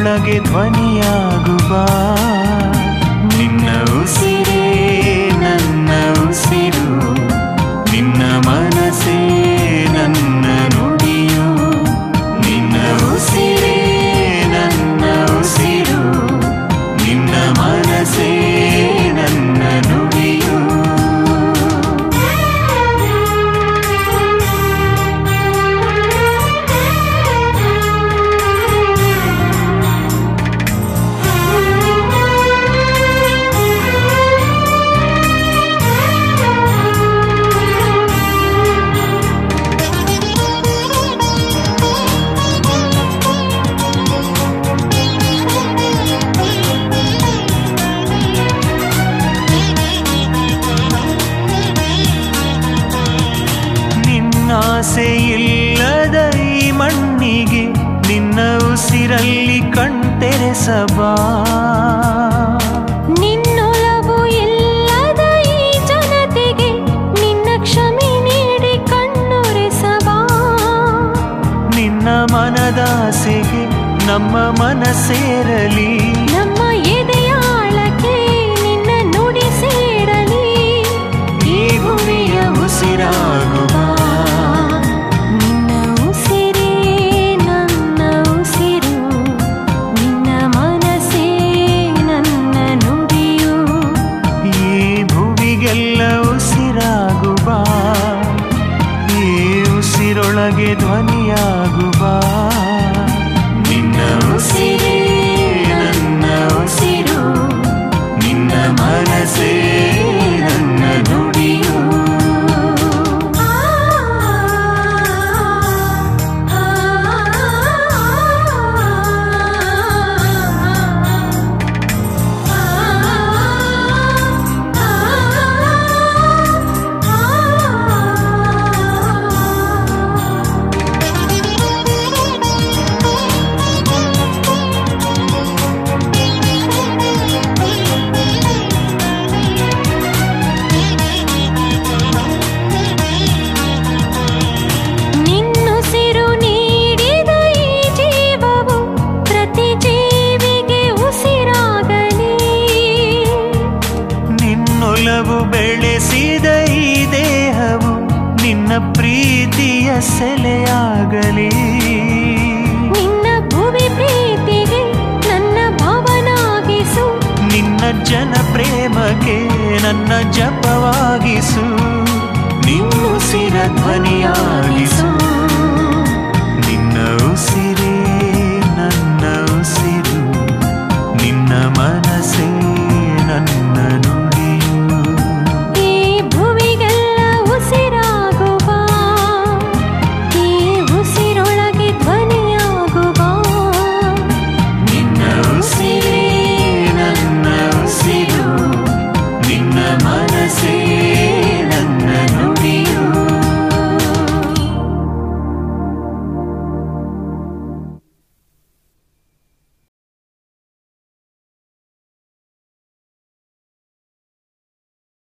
ಉಸಿರೊಳಗೆ ಧ್ವನಿಯಾಗುವ ನಿನ್ನ ಉಸಿರೇ ನನ್ನ ಉಸಿರು ನಿನ್ನ ಮನಸ್ಸೇ ನನ್ನ ನುಡಿಯು ನಿನ್ನ ಉಸಿರೇ ನನ್ನ ಉಸಿರು ನಿನ್ನ ಮನಸ್ಸೇ ನನ್ನ ನುಡಿಯು ನಿನ್ನಾಸೆ ಇಲ್ಲದ ಈ ಮಣ್ಣಿಗೆ ನಿನ್ನ ಉಸಿರಲ್ಲಿ ಕಣ್ತೆರೆಸಬಾ ನಿನ್ನೊಲವು ಇಲ್ಲದ ಈ ಜನತೆಗೆ ನಿನ್ನ ಕ್ಷಮೆ ನೀಡಿ ಕಣ್ಣೊರೆಸಬಾ ನಿನ್ನ ಮನದಾಸೆಗೆ ನಮ್ಮ ಮನ ಸೇರಲಿ ನಮ್ಮ ಎದೆಯಾಳಕ್ಕೆ ನಿನ್ನ ನುಡಿ ಸೇರಲಿ ಈ ಭೂಮಿಯ ಉಸಿರಾಗುವ ನಿನ್ನ ಉಸಿರೇ ನನ್ನ ಉಸಿರು ನಿನ್ನ ಮನಸ್ಸೇ ನನ್ನ ನುಡಿಯು ಈ ಭೂಮಿಗೆಲ್ಲ ಉಸಿರಾಗುವ ಈ ಉಸಿರೊಳಗೆ ಧ್ವನಿಯಾಗುವ ನಿನ್ನ ಉಸಿರೇ ನನ್ನ ಉಸಿರು ನಿನ್ನ ಮನಸ್ಸೇ ನನ್ನ ನುಡಿಯು ನಿನ್ನುಸಿರು ನೀಡಿದ ಈ ಜೀವವು ಪ್ರತಿ ಜೀವಿಗೆ ಉಸಿರಾಗಲಿ ನಿನ್ನೊಲವು ಬೆಳೆಸಿದ ಈ ದೇಹವು ನಿನ್ನ ಪ್ರೀತಿಯ ಸೆಲೆಯಾಗಲಿ ನಿನ್ನ ಭುವಿ ಪ್ರೀತಿಗೆ ನನ್ನ ಭವನಾಗಿಸು ನಿನ್ನ ಜನ ಪ್ರೇಮಕ್ಕೆ ನನ್ನ ಜಪವಾಗಿಸು ನಿನ್ನುಸಿರ ಧ್ವನಿಯಾಗಿಸು